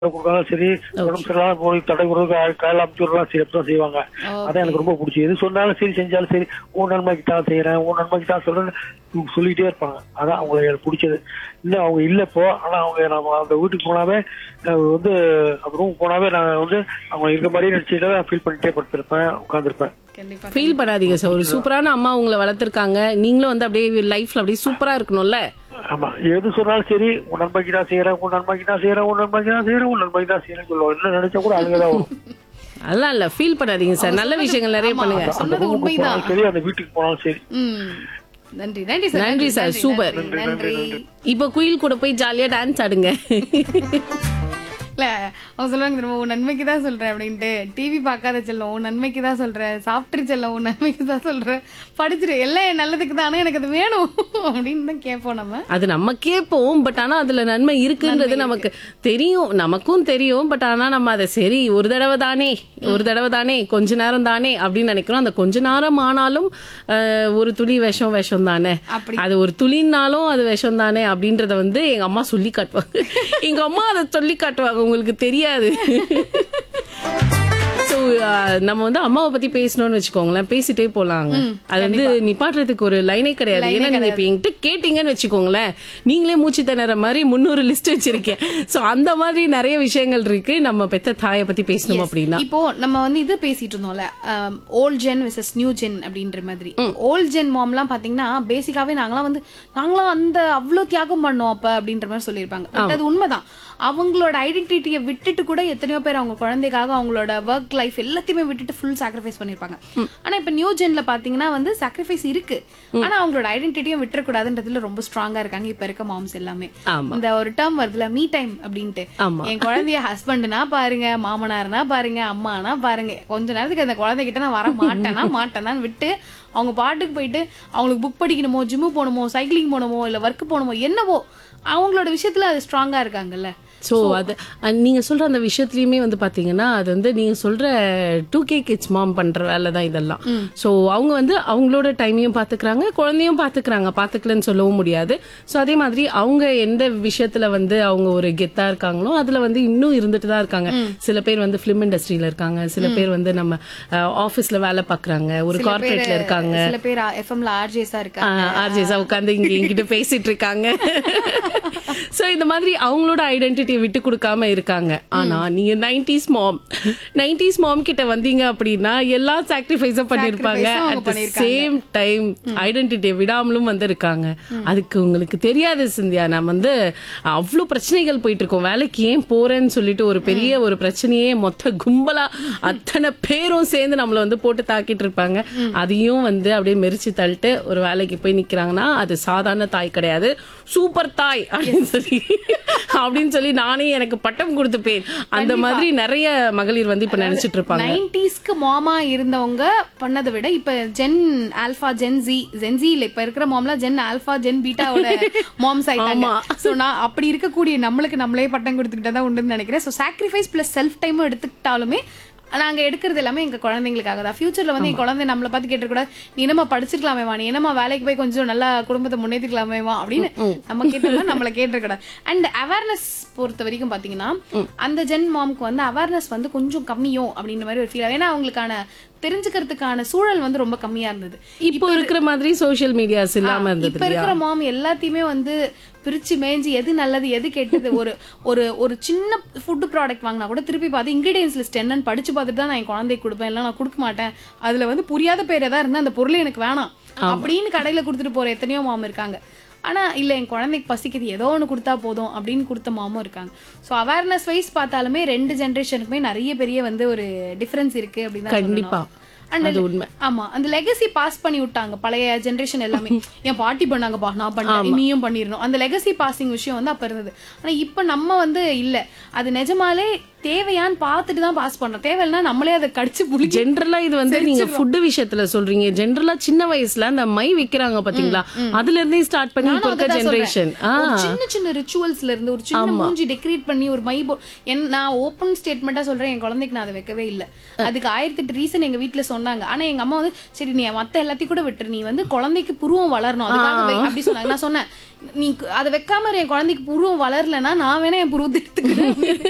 கொடுத்தாலும் சரி உடம்பு சரியில்லாம போய் தடை கொடுக்க கையில அமைச்சு விடலாம் சரி அப்படிதான் செய்வாங்க அதான் எனக்கு ரொம்ப பிடிச்சி எது சொன்னாலும் சரி செஞ்சாலும் சரி உன் நன்மைக்கு தான் செய்யறேன் உன் நன்மைக்கு தான் சொல்றேன்னு இவங்க சொல்லிட்டே இருப்பாங்க அதான் அவங்களுக்கு எனக்கு பிடிச்சது இன்னும் அவங்க இல்ல இப்போ ஆனா அவங்க நம்ம அந்த வீட்டுக்கு போனாவே அஹ் வந்து அந்த ரூம் போனாவே நான் வந்து அவங்க இருக்க மாதிரியே நினைச்சுட்டு ஃபீல் பண்ணிட்டே படுத்திருப்பேன் உட்காந்துருப்பேன் கண்டிப்பா ஃபீல் பண்ணாதீங்க சார் ஒரு சூப்பரான அம்மா உங்களை வளர்த்துருக்காங்க நீங்களும் வந்து அப்படியே லைஃப்ல அப்படியே சூப்பரா இருக்கணும்ல ஆமா எது சொன்னாலும் சரி உன் நன்மைக்கு தான் செய்யறேன் உன் நன்மைக்கு தான் செய்யறேன் உன் நன்மைக்கு தான் செய்யறேன் உன் நன்மைக்கு தான் செய்யறேன்னு சொல்லுவாங்க என்ன நினைச்சா கூட அழுகதான் வரும் அதெல்லாம் இல்ல ஃபீல் பண்ணாதீங்க சார் நல்ல விஷயங்கள் நிறைய பண்ணுங்க அந்த சொன்னது ரூமுக்கு உண்மைதான் போனாலும் சரி அந்த வீட்டுக்கு போனாலும் சரி ம் நன்றி நன்றி சார் நன்றி சார், சூப்பர். நன்றி, நன்றி இப்ப குயில் கூட போய் ஜாலியா டான்ஸ் ஆடுங்க இல்ல அவங்க சொல்லுவாங்க தெரியுமா, உன் நன்மைக்கு தான் சொல்றேன் அப்படின்ட்டு டிவி பார்க்காத செல்லம் உன் நன்மைக்கு தான் சொல்றேன் சாப்பிட்டு செல்லம் உன் நன்மைக்கு தான் சொல்றேன் படிச்சிரு எல்லாம் என் நல்லதுக்கு தான் ஆனா எனக்கு அது வேணும் அப்படின்னு தான் கேட்போம் நம்ம அது நம்ம கேட்போம் பட் ஆனா அதுல நன்மை இருக்குன்றது நமக்கு தெரியும் நமக்கும் தெரியும் பட் ஆனா நம்ம அதை சரி ஒரு தடவை தானே ஒரு தடவை தானே கொஞ்ச நேரம் தானே அப்படின்னு நினைக்கிறோம் அந்த கொஞ்ச நேரம் ஆனாலும் அஹ், ஒரு துளி விஷம் விஷம் தானே அப்படி. அது ஒரு துளினாலும் அது விஷம் தானே அப்படின்றத வந்து எங்க அம்மா சொல்லி காட்டுவாங்க எங்க அம்மா அதை சொல்லி காட்டுவாங்க உங்களுக்கு தெரியாது So, uh, நம்ம வந்து அம்மாவை பத்தி பேசணும்னு வச்சுக்கோங்களேன் பேசிட்டே போலாங்க அது வந்து நிப்பாட்டுறதுக்கு ஒரு லைனே கிடையாது ஏன்னா நீங்க இப்ப என்கிட்ட கேட்டீங்கன்னு வச்சுக்கோங்களேன் நீங்களே மூச்சு திணற மாதிரி முன்னூறு லிஸ்ட் வச்சிருக்கேன் சோ அந்த மாதிரி நிறைய விஷயங்கள் இருக்கு நம்ம பெத்த தாயை பத்தி பேசணும் அப்படின்னா இப்போ நம்ம வந்து இது பேசிட்டு இருந்தோம்ல old gen versus new gen அப்படின்ற மாதிரி ஓல்ட் ஜென் மாம்லாம் பாத்தீங்கன்னா பேசிக்காவே நாங்களாம் வந்து நாங்களாம் அந்த அவ்வளவு தியாகம் பண்ணோம் அப்ப அப்படின்ற மாதிரி சொல்லியிருப்பாங்க But அது உண்மைதான் அவங்களோட ஐடென்டிட்டியை விட்டுட்டு கூட எத்தனையோ பேர் அவங்க குழந்தைக்காக அவங்களோட ஒர்க் லைஃப் எல்லாத்தையுமே விட்டுட்டு ஃபுல் சாக்ரிஃபைஸ் பண்ணிருப்பாங்க ஆனா இப்ப நியூ ஜென்ல பாத்தீங்கன்னா வந்து சாக்ரிஃபைஸ் இருக்கு ஆனா அவங்களோட ஐடென்டிட்டியும் விட்டுறக்கூடாதுன்றதுல ரொம்ப ஸ்ட்ராங்கா இருக்காங்க இப்ப இருக்க மாம்ஸ் எல்லாமே ஆமா. இந்த ஒரு டேர்ம் வருதுல மீ டைம் அப்படின்ட்டு ஆமா. என் குழந்தைய ஹஸ்பண்ட்னா பாருங்க மாமனார்னா பாருங்க அம்மானா பாருங்க கொஞ்ச நேரத்துக்கு அந்த குழந்தைகிட்ட நான் வர மாட்டேனா மாட்டேனான்னு விட்டு அவங்க பாட்டுக்கு போயிட்டு அவங்களுக்கு புக் படிக்கணுமோ ஜிம்மு போகணுமோ சைக்கிளிங் போகணுமோ இல்ல ஒர்க் போகணுமோ என்னவோ அவங்களோட விஷயத்துல அது ஸ்ட்ராங்கா இருக்காங்கல்ல சோ அது அஹ், நீங்க சொல்ற அந்த விஷயத்துலயுமே வந்து பாத்தீங்கன்னா அது வந்து நீங்க சொல்ற டூ கே கிட்ஸ் மாம் பண்ற வேலை தான் இதெல்லாம் சோ அவங்க வந்து அவங்களோட டைமையும் பாத்துக்கிறாங்க குழந்தையும் பாத்துக்கிறாங்க பாத்துக்கலன்னு சொல்லவும் முடியாது சோ அதே மாதிரி அவங்க எந்த விஷயத்துல வந்து அவங்க ஒரு கெத்தா இருக்காங்களோ அதுல வந்து இன்னும் இருந்துட்டு தான் இருக்காங்க சில பேர் வந்து பிலிம் இண்டஸ்ட்ரியில இருக்காங்க சில பேர் வந்து நம்ம ஆபீஸ்ல வேலை பாக்குறாங்க ஒரு கார்பரேட்ல இருக்காங்க சில பேர் எஃப்எம்ல ஆர்ஜேஸா இருக்காங்க ஆர்ஜேஸா உட்காந்து இங்க என்கிட்ட பேசிட்டு இருக்காங்க சோ இந்த மாதிரி அவங்களோட ஐடென்டிட்டியை விட்டு கொடுக்காம இருக்காங்க ஆனா நீங்க நைன்டிஸ் மாம் நைன்டிஸ் மாம் கிட்ட வந்தீங்க அப்படின்னா எல்லா சாக்ரிஃபைஸும் பண்ணிருப்பாங்க Sacrifice-உம் அவங்க அட் த பண்ணிருக்காங்க. சேம் டைம் ஐடென்டிட்டியை விடாமலும் வந்து இருக்காங்க அதுக்கு உங்களுக்கு தெரியாது சிந்தியா நான் வந்து அவ்வளவு பிரச்சனைகள் போயிட்டு இருக்கோம் வேலைக்கு ஏன் போறேன்னு சொல்லிட்டு ஒரு பெரிய ஒரு பிரச்சனையே மொத்த கும்பலா அத்தனை பேரும் சேர்ந்து நம்மள வந்து போட்டு தாக்கிட்டு இருப்பாங்க அதையும் வந்து அப்படியே மெரிச்சு தள்ளிட்டு ஒரு வேலைக்கு போய் நிக்கிறாங்கன்னா அது சாதாரண தாய் கிடையாது சூப்பர் தாய் அப்படின்னு சொல்லி அப்படின்னு சொல்லி நானே எனக்கு பட்டம் கொடுத்துப்பேன் அந்த மாதிரி நிறைய மகளிர் வந்து இப்ப நினைச்சிட்டு இருப்பாங்க நைன்டிஸ்க்கு மாமா இருந்தவங்க பண்ணதை விட இப்ப gen alpha gen Z gen Z இல்ல இப்ப இருக்கிற மாம்லாம் ஜென் ஆல்பா ஜென் பீட்டாவோட மாம்ஸ் ஆயிட்டாங்க ஆமா. சோ நான் அப்படி இருக்கக்கூடிய நம்மளுக்கு நம்மளே பட்டம் கொடுத்துக்கிட்டா தான் உண்டுன்னு நினைக்கிறேன் சோ சாக்ரிஃபைஸ் பிளஸ் செல்ஃப் டைமும் எடுத்துக்கிட்டாலுமே நாங்க எடுக்கிறது எல்லாமே எங்க குழந்தைங்களுக்காக தான் ஃபியூச்சர்ல வந்து என் குழந்தை நம்மளை பார்த்து கேட்டுக்கூடாது நீ என்னமா படிச்சிருக்கலாமே வா நீ என்னமா வேலைக்கு போய் கொஞ்சம் நல்லா குடும்பத்தை முன்னேற்றிக்கலாமே வா அப்படின்னு நம்ம கேட்டோம்னா நம்மளை கேட்டுக்கூடாது அண்ட் அவேர்னஸ் பொறுத்த வரைக்கும் பாத்தீங்கன்னா அந்த ஜென் மாம்க்கு வந்து அவேர்னஸ் வந்து கொஞ்சம் கம்மியோ அப்படின்ற மாதிரி ஒரு ஃபீல் ஏன்னா அவங்களுக்கான தெரிஞ்சுக்கிறதுக்கான சூழல் வந்து ரொம்ப கம்மியா இருந்தது இப்போ இருக்கிற மாதிரி சோஷியல் மீடியாஸ் இல்லாம இருந்தது இப்ப இருக்கிற மாம் எல்லாத்தையுமே வந்து பிரிச்சு மேய்ஞ்சு எது நல்லது எது கெட்டது ஒரு ஒரு ஒரு சின்ன ஃபுட் ப்ராடக்ட் வாங்கினா கூட திருப்பி பார்த்து இன்கிரீடியன்ஸ் லிஸ்ட் என்னன்னு படிச்சு பார்த்துட்டு தான் நான் என் குழந்தைக்கு கொடுப்பேன் இல்லை நான் கொடுக்க மாட்டேன் அதுல வந்து புரியாத பேர் ஏதாவது இருந்தா அந்த பொருள் எனக்கு வேணாம் அப்படின்னு கடையில கொடுத்துட்டு போற எத்தனையோ மாம் இருக்காங்க ஆனா இல்ல என் குழந்தைக்கு பசிக்குது ஏதோ ஒன்று கொடுத்தா போதும் அப்படின்னு கொடுத்த மாமும் இருக்காங்க ஸோ அவேர்னஸ் வைஸ் பார்த்தாலுமே ரெண்டு ஜென்ரேஷனுக்குமே நிறைய பெரிய வந்து ஒரு டிஃபரன்ஸ் இருக்கு அப்படின்னு தான் கண்டிப்பா. சொல்லணும். And அது உண்மை. ஆமா அந்த லெகசி பாஸ் பண்ணி விட்டாங்க பழைய ஜெனரேஷன் எல்லாமே என் பாட்டி பண்ணாங்கப்பா நான் பண்ணேன் நீயும் பண்ணிரணும் அந்த லெகசி பாசிங் விஷயம் வந்து அப்ப இருந்தது ஆனா இப்ப நம்ம வந்து இல்ல அது நிஜமாலே தேவையான்னு பார்த்துட்டு தான் பாஸ் பண்றோம் தேவையில்லைன்னா நம்மளே அதை கடிச்சு புளிச்சு ஜென்ரலா இது வந்து நீங்க ஃபுட் விஷயத்துல சொல்றீங்க ஜென்ரலா சின்ன வயசுல அந்த மை விக்கிறாங்க பாத்தீங்களா அதுல இருந்தே ஸ்டார்ட் பண்ணி இப்ப இருக்க ஜெனரேஷன் ஒரு சின்ன சின்ன ரிச்சுவல்ஸ்ல இருந்து ஒரு சின்ன மூஞ்சி டெக்கரேட் பண்ணி ஒரு மை போ- என் நான் ஓப்பன் ஸ்டேட்மெண்டா சொல்றேன் என் குழந்தைக்கு நான் அதை வைக்கவே இல்ல அதுக்கு ஆயிரத்தி எட்டு ரீசன் எங்க வீட்ல சொன்னாங்க ஆனா எங்க அம்மா வந்து சரி நீ மத்த எல்லாத்தையும் கூட விட்டுரு நீ வந்து குழந்தைக்கு புருவம் வளரணும் அதுக்காக வை அப்படி சொன்னாங்க நான் சொன்னேன் நீ கு- அதை வைக்காம இரு, என் குழந்தைக்கு புருவம் வளரலன்னா நான் வேணா என் புருவத்தை எடுத்துக்கிறேன்